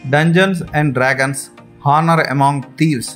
dungeons and Dragons Honor Among Thieves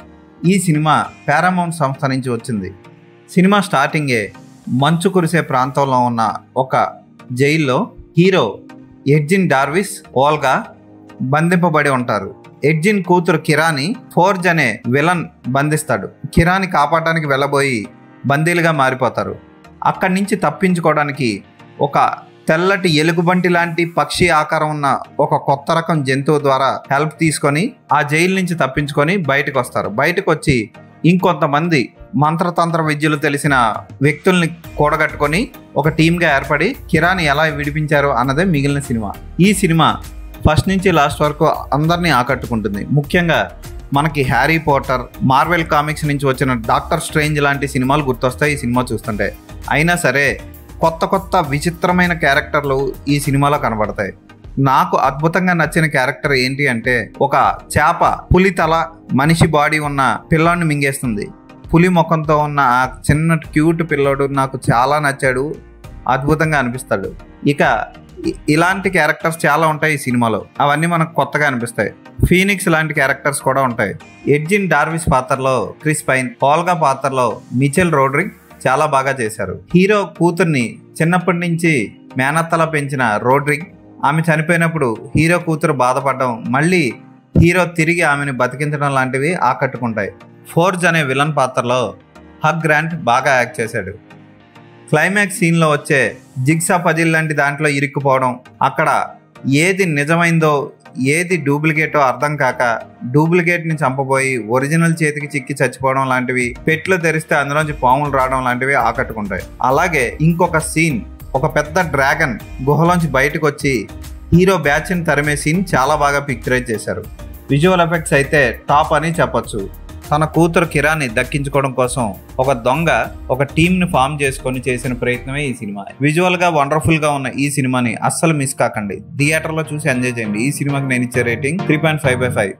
ఈ సినిమా Paramount సంస్థ నుంచి వచ్చింది సినిమా స్టార్టింగే మంచు కురిసే ప్రాంతంలో ఉన్న ఒక జైల్లో హీరో ఎడ్జిన్ డార్విస్ ఓల్గా బంధింపబడి ఉంటారు ఎడ్జిన్ కూతురు కిరాని ఫోర్జ్ అనే విలన్ బంధిస్తాడు కిరాని కాపాడడానికి వెళ్ళబోయి బందీలుగా మారిపోతారు అక్కడి నుంచి తప్పించుకోవడానికి ఒక తెల్లటి ఎలుగుబంటి లాంటి పక్షి ఆకారం ఉన్న ఒక కొత్త రకం జంతువు ద్వారా హెల్ప్ తీసుకొని ఆ జైలు నుంచి తప్పించుకొని బయటకు వస్తారు బయటకు వచ్చి ఇంకొంతమంది మంత్రతంత్ర విద్యలు తెలిసిన వ్యక్తుల్ని కూడగట్టుకొని ఒక టీమ్గా ఏర్పడి కిరాని ఎలా విడిపించారు అన్నదే మిగిలిన సినిమా ఈ సినిమా ఫస్ట్ నుంచి లాస్ట్ వరకు అందరినీ ఆకట్టుకుంటుంది ముఖ్యంగా మనకి హ్యారీ పోటర్ మార్వెల్ కామిక్స్ నుంచి వచ్చిన డాక్టర్ స్ట్రేంజ్ లాంటి సినిమాలు గుర్తొస్తాయి ఈ సినిమా చూస్తుంటే అయినా సరే కొత్త కొత్త విచిత్రమైన క్యారెక్టర్లు ఈ సినిమాలో కనబడతాయి నాకు అద్భుతంగా నచ్చిన క్యారెక్టర్ ఏంటి అంటే ఒక చేప పులి తల మనిషి బాడీ ఉన్న పిల్లాడిని మింగేస్తుంది పులి ముఖంతో ఉన్న ఆ చిన్న క్యూట్ పిల్లోడు నాకు చాలా నచ్చాడు అద్భుతంగా అనిపిస్తాడు ఇక ఇ- ఇలాంటి క్యారెక్టర్స్ చాలా ఉంటాయి ఈ సినిమాలో అవన్నీ మనకు కొత్తగా అనిపిస్తాయి ఫీనిక్స్ లాంటి క్యారెక్టర్స్ కూడా ఉంటాయి ఎడ్జిన్ డార్విస్ పాత్రలో క్రిస్ పైన్ పోల్గా పాత్రలో మిచెల్ రోడ్రిక్ చాలా బాగా చేశారు హీరో కూతుర్ని చిన్నప్పటి నుంచి మేనత్తలా పెంచిన రోడ్రిక్ ఆమె చనిపోయినప్పుడు హీరో కూతురు బాధపడడం మళ్ళీ హీరో తిరిగి ఆమెను బతికించడం లాంటివి ఆకట్టుకుంటాయి ఫోర్జ్ అనే విలన్ పాత్రలో హగ్ గ్రాంట్ బాగా యాక్ట్ చేశాడు క్లైమాక్స్ సీన్లో వచ్చే జిగ్సా పజిల్ లాంటి దాంట్లో ఇరుక్కుపోవడం అక్కడ ఏది నిజమైందో ఏది డూప్లికేటో అర్థం కాక డూప్లికేట్ని చంపబోయి ఒరిజినల్ చేతికి చిక్కి చచ్చిపోవడం లాంటివి పెట్లు తెరిస్తే అందులోంచి పాములు రావడం లాంటివి ఆకట్టుకుంటాయి అలాగే ఇంకొక సీన్ ఒక పెద్ద డ్రాగన్ గుహలోంచి బయటకు వచ్చి హీరో బ్యాచ్ని తరిమే సీన్ చాలా బాగా పిక్చరైజ్ చేశారు విజువల్ ఎఫెక్ట్స్ అయితే టాప్ అని చెప్పొచ్చు తన కూతురు కిరాని దక్కించుకోవడం కోసం ఒక దొంగ ఒక టీమ్ ని ఫామ్ చేసుకొని చేసిన ప్రయత్నమే ఈ సినిమా విజువల్ గా వండర్ఫుల్ గా ఉన్న ఈ సినిమాని అస్సలు మిస్ కాకండి థియేటర్ లో చూసి ఎంజాయ్ చేయండి ఈ సినిమాకి నేను ఇచ్చే rating three point five by five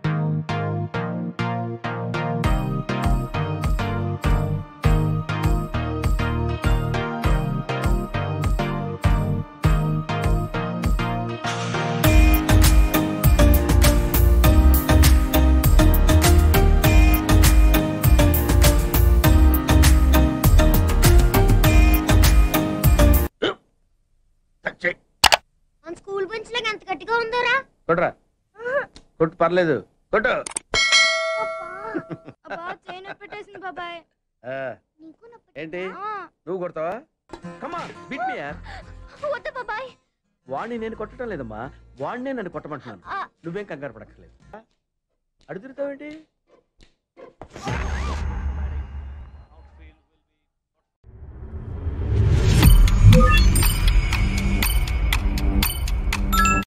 మన స్కూల్ బెంచ్ లాగా ఎంత గట్టిగా ఉందోరా కొట్రా కొట్టు పర్లేదు కొట్టు అబ్బా చైన్ పెట్టేసింది బాబాయ్ ఆ, నీకు నొప్పి ఏంటి ఆ, నువ్వు కొడతావా కమా బిట్ మీ యార్ వద్దు బాబాయ్ వాడిని నేను కొట్టడం లేదమ్మా వాడినే నన్ను కొట్టమంటున్నాను ఆ, నువ్వేం కంగారు పడక్కర్లేదు అడుగుతావేంటి